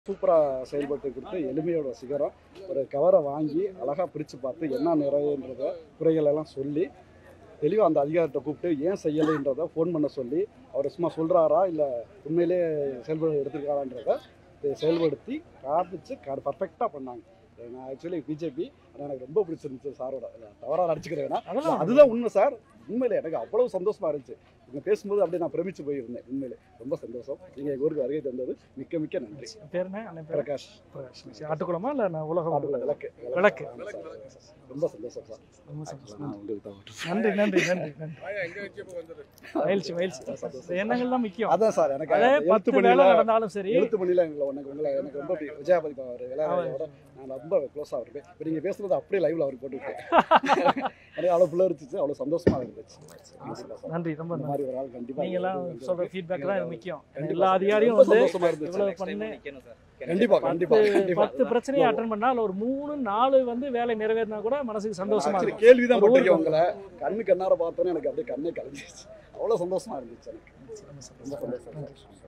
சூப்பராக செயல்பட்டு கொடுத்து எளிமையோட சிகரம் ஒரு கவரை வாங்கி அழகாக பிரித்து பார்த்து என்ன நிறையன்றத குறைகள் எல்லாம் சொல்லி தெளிவாக அந்த அதிகாரிட்ட கூப்பிட்டு ஏன் செய்யலைன்றதை ஃபோன் பண்ண சொல்லி அவர் சும்மா சொல்கிறாரா இல்லை உண்மையிலே செயல்பட எடுத்திருக்காரான்றத இதை செயல்படுத்தி காமிச்சு பர்ஃபெக்டாக பண்ணாங்க நான் ஆக்சுவலி பிஜேபி ஆனால் எனக்கு ரொம்ப பிடிச்சிருந்துச்சு சாரோட தவறாக நடிச்சுக்கிறேன் வேணா. அதெல்லாம் அதுதான் உண்மை சார் உண்மையிலே எனக்கு அவ்வளவு சந்தோஷமா இருந்துச்சு இங்கே பேசும்போது அப்படியே நான் பிரமிச்சு போயிருந்தேன் உண்மையிலே ரொம்ப சந்தோஷம் நீங்கள் எங்கள் ஊருக்கு வருகை தந்தது மிக்க மிக்க நன்றி பேர் என்ன அண்ணன் பேர் பிரகாஷ் பிரகாஷ். ஆட்டுக்குளமா இல்லை நான் உலகம் அதுல விளக்கு விளக்கு. ஆமா சார், ஆமா சார். ரொம்ப சந்தோஷம் சார் ரொம்ப சந்தோஷம். நான் உங்களுக்கு தான் விட்டுறேன். நன்றி நன்றி நன்றி நன்றி மகிழ்ச்சி மகிழ்ச்சி இந்த எண்ணங்கள் தான் முக்கியம் அதான் சார் எனக்கு அதே எழுத்து பத்து வேலை பணியில நடந்தாலும் சரி எழுத்து பணியில எங்களை உனக்கு உங்களை எனக்கு ரொம்ப பி- விஜயாபதி அவர் விளையாடுறதோட நான் ரொம்ப க்ளோஸாக இருப்பேன் இப்போ நீங்கள் பேசுறது அப்படியே லைவ்ல அவருக்கு போட்டு விட்டேன் எனக்கு அவ்வளோ பிள்ளை இருந்துச்சு அவ்வளோ சந்தோஷமா இருந்துச்சு கண்டிப்பா சார். நன்றி ரொம்ப இந்த நன்றி மாதிரி ஒரு ஆள் கண்டிப்பா நீங்களாம் வந்து சொல்ற ஃபீட்பேக் தான் எனக்கு முக்கியம் கண்டிப்பா எல்லா சார். அதிகாரியும் ரொம்ப வந்து சந்தோஷமா இருந்துச்சு இவ்வளவு பண்ணு கண்டிப்பா கண்டிப்பா பத்து கண்டிப்பா பத்து பிரச்சனையை அட்டன் பண்ணா அதுல ஒரு மூணு நாலு வந்து வேலை நிறைவேறினா கூட மனசுக்கு சந்தோஷமா Actually இருக்கும் கேள்விதான் ஒரு பட்டிருக்கேன் ஊருக்கு உங்களை கண்ணு கண்ணார பார்த்தோன்னே எனக்கு அப்படியே கண்ணே கலஞ்சிருச்சு அவ்வளோ சந்தோஷமா இருந்துச்சு எனக்கு ரொம்ப சந்தோஷம். ரொம்ப சந்தோஷம்